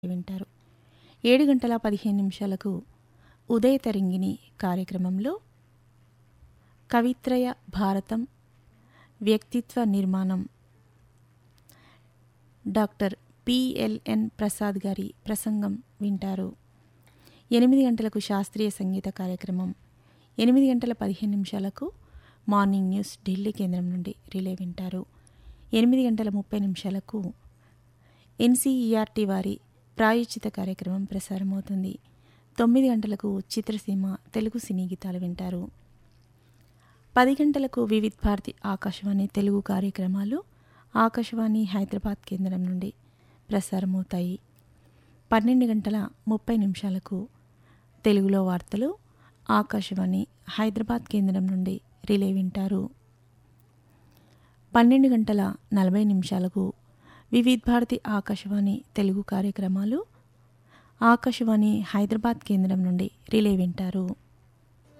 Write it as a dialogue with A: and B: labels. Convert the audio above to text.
A: వింటారు ఏడు గంటల పదిహేను నిమిషాలకు ఉదయ తరంగిణి కార్యక్రమంలో కవిత్రయ భారతం వ్యక్తిత్వ నిర్మాణం డాక్టర్ పిఎల్ఎన్ ప్రసాద్ గారి ప్రసంగం వింటారు ఎనిమిది గంటలకు శాస్త్రీయ సంగీత కార్యక్రమం ఎనిమిది గంటల పదిహేను నిమిషాలకు మార్నింగ్ న్యూస్ ఢిల్లీ కేంద్రం నుండి రిలే వింటారు ఎనిమిది గంటల ముప్పై నిమిషాలకు ఎన్సీఈఆర్టీ వారి ప్రాయోజిత కార్యక్రమం ప్రసారమవుతుంది తొమ్మిది గంటలకు చిత్రసీమ తెలుగు సినీ గీతాలు వింటారు పది గంటలకు వివిధ్ భారతి ఆకాశవాణి తెలుగు కార్యక్రమాలు ఆకాశవాణి హైదరాబాద్ కేంద్రం నుండి ప్రసారమవుతాయి పన్నెండు గంటల ముప్పై నిమిషాలకు తెలుగులో వార్తలు ఆకాశవాణి హైదరాబాద్ కేంద్రం నుండి రిలే వింటారు పన్నెండు గంటల నలభై నిమిషాలకు వివిధ్ భారతి ఆకాశవాణి తెలుగు కార్యక్రమాలు ఆకాశవాణి హైదరాబాద్ కేంద్రం నుండి రిలే వింటారు